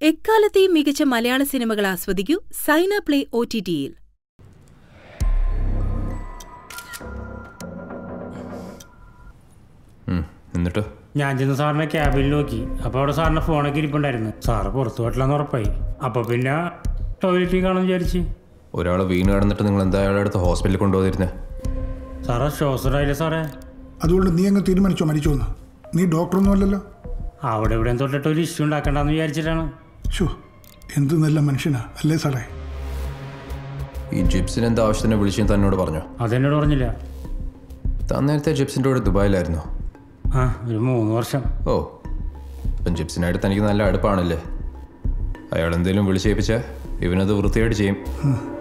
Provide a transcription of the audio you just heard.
എക്കാലത്തെയും മികച്ച മലയാള സിനിമകൾ ആസ്വദിക്കൂ സൈന പ്ലേ ഒ ടി ടിയിൽ ഉം, എന്നിട്ട് ഞാൻ ചെന്ന് സാറിനെ ക്യാബിൽ നോക്കി അപ്പോൾ അവിടെ സാറിൻ്റെ ഫോണൊക്കെ ഇരിപ്പുണ്ടായിരുന്നു സാറ് പുറത്തു പോയിട്ടില്ലെന്ന് ഉറപ്പായി അപ്പോൾ പിന്നെ ടോയ്ലറ്റിൽ കാണാൻ വിചാരിച്ച് ഒരാൾ വീണ് കിടന്നിട്ട് നിങ്ങൾ എന്താ അയാളുടെ അടുത്ത് ഹോസ്പിറ്റലിൽ കൊണ്ടുപോയിരുന്നേ സാറേ ശ്വാസമായില്ലേ സാറേ അതുകൊണ്ട് നീ അങ്ങ് തീരുമാനിച്ചോ മരിച്ചോന്ന് നീ ഡോക്ടറൊന്നും അല്ലല്ലോ അവിടെ എവിടെയും തൊട്ടിട്ട് ഒരു ഇഷ്യൂ ഉണ്ടാക്കണ്ടെന്ന് വിചാരിച്ചിട്ടാണ് ഷോ എന്ത് നല്ല മനുഷ്യനാ അല്ലേ സാറേ ഈ ജിപ്സിന് എന്താ ആവശ്യത്തിന് വിളിച്ചു തന്നോട് പറഞ്ഞോ അതെന്നോട് പറഞ്ഞില്ല താൻ നേരത്തെ ജിപ്സിൻ്റെ കൂടെ ദുബായിലായിരുന്നോ ആ ഒരു മൂന്ന് വർഷം ഓ ഇപ്പം ജിപ്സിനായിട്ട് തനിക്ക് നല്ല അടുപ്പാണല്ലേ അയാൾ എന്തെങ്കിലും വിളിച്ചേപ്പിച്ചാൽ ഇവനത് വൃത്തിയായിട്ട് ചെയ്യും ഉം.